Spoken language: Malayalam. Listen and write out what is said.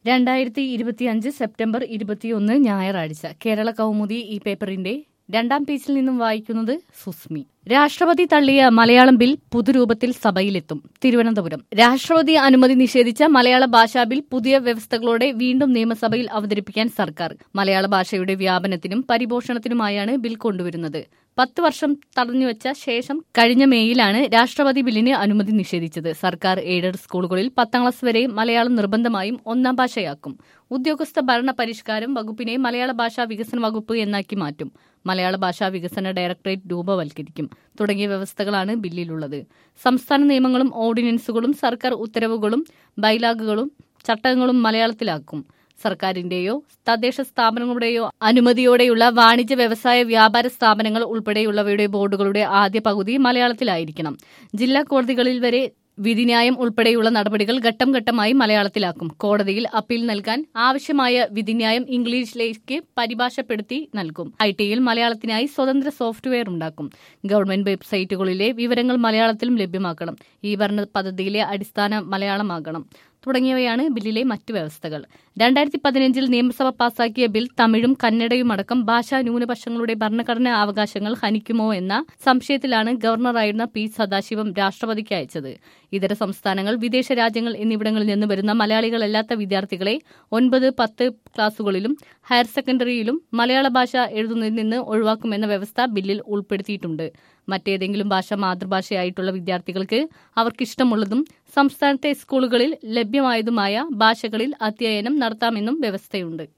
രണ്ടായിരത്തി ഇരുപത്തിയഞ്ച് സെപ്റ്റംബർ ഇരുപത്തിയൊന്ന് ഞായറാഴ്ച കേരള കൗമുദി ഈ പേപ്പറിന്റെ രണ്ടാം പേജിൽ നിന്നും വായിക്കുന്നത് സുസ്മി രാഷ്ട്രപതി തള്ളിയ മലയാളം ബിൽ പുതുരൂപത്തിൽ സഭയിലെത്തും തിരുവനന്തപുരം രാഷ്ട്രപതി അനുമതി നിഷേധിച്ച മലയാള ഭാഷാ ബിൽ പുതിയ വ്യവസ്ഥകളോടെ വീണ്ടും നിയമസഭയിൽ അവതരിപ്പിക്കാൻ സർക്കാർ മലയാള ഭാഷയുടെ വ്യാപനത്തിനും പരിപോഷണത്തിനുമായാണ് ബിൽ കൊണ്ടുവരുന്നത് പത്ത് വർഷം തടഞ്ഞുവച്ച ശേഷം കഴിഞ്ഞ മേയിലാണ് രാഷ്ട്രപതി ബില്ലിന് അനുമതി നിഷേധിച്ചത് സർക്കാർ എയ്ഡഡ് സ്കൂളുകളിൽ പത്താം ക്ലാസ് വരെ മലയാളം നിർബന്ധമായും ഒന്നാം ഭാഷയാക്കും ഉദ്യോഗസ്ഥ ഭരണ പരിഷ്കാരം വകുപ്പിനെ മലയാള ഭാഷാ വികസന വകുപ്പ് എന്നാക്കി മാറ്റും മലയാള ഭാഷാ വികസന ഡയറക്ടറേറ്റ് രൂപവൽക്കരിക്കും തുടങ്ങിയ വ്യവസ്ഥകളാണ് ബില്ലിലുള്ളത് സംസ്ഥാന നിയമങ്ങളും ഓർഡിനൻസുകളും സർക്കാർ ഉത്തരവുകളും ബൈലാഗുകളും ചട്ടങ്ങളും മലയാളത്തിലാക്കും സർക്കാരിന്റെയോ തദ്ദേശ സ്ഥാപനങ്ങളുടെയോ അനുമതിയോടെയുള്ള വാണിജ്യ വ്യവസായ വ്യാപാര സ്ഥാപനങ്ങൾ ഉൾപ്പെടെയുള്ളവയുടെ ബോർഡുകളുടെ ആദ്യ പകുതി മലയാളത്തിലായിരിക്കണം ജില്ലാ കോടതികളിൽ വരെ വിധിന്യായം ഉൾപ്പെടെയുള്ള നടപടികൾ ഘട്ടം ഘട്ടമായി മലയാളത്തിലാക്കും കോടതിയിൽ അപ്പീൽ നൽകാൻ ആവശ്യമായ വിധിന്യായം ഇംഗ്ലീഷിലേക്ക് പരിഭാഷപ്പെടുത്തി നൽകും ഐ ടിയിൽ മലയാളത്തിനായി സ്വതന്ത്ര സോഫ്റ്റ്വെയർ ഉണ്ടാക്കും ഗവൺമെന്റ് വെബ്സൈറ്റുകളിലെ വിവരങ്ങൾ മലയാളത്തിലും ലഭ്യമാക്കണം ഈ ഭരണ പദ്ധതിയിലെ അടിസ്ഥാന മലയാളമാകണം തുടങ്ങിയവയാണ് ബില്ലിലെ മറ്റു വ്യവസ്ഥകൾ രണ്ടായിരത്തി പതിനഞ്ചിൽ നിയമസഭ പാസാക്കിയ ബിൽ തമിഴും കന്നഡയുമടക്കം ഭാഷാ ന്യൂനപക്ഷങ്ങളുടെ ഭരണഘടനാ അവകാശങ്ങൾ ഹനിക്കുമോ എന്ന സംശയത്തിലാണ് ഗവർണറായിരുന്ന പി സദാശിവം രാഷ്ട്രപതിക്ക് അയച്ചത് ഇതര സംസ്ഥാനങ്ങൾ വിദേശ രാജ്യങ്ങൾ എന്നിവിടങ്ങളിൽ നിന്ന് വരുന്ന മലയാളികളല്ലാത്ത വിദ്യാർത്ഥികളെ ഒൻപത് പത്ത് ക്ലാസുകളിലും ഹയർ സെക്കൻഡറിയിലും മലയാള ഭാഷ എഴുതുന്നതിൽ നിന്ന് ഒഴിവാക്കുമെന്ന വ്യവസ്ഥ ബില്ലിൽ ഉൾപ്പെടുത്തിയിട്ടുണ്ട് മറ്റേതെങ്കിലും ഭാഷ മാതൃഭാഷയായിട്ടുള്ള വിദ്യാർത്ഥികൾക്ക് അവർക്കിഷ്ടമുള്ളതും സംസ്ഥാനത്തെ സ്കൂളുകളിൽ ലഭ്യമായതുമായ ഭാഷകളിൽ അധ്യയനം നടത്താമെന്നും വ്യവസ്ഥയുണ്ട്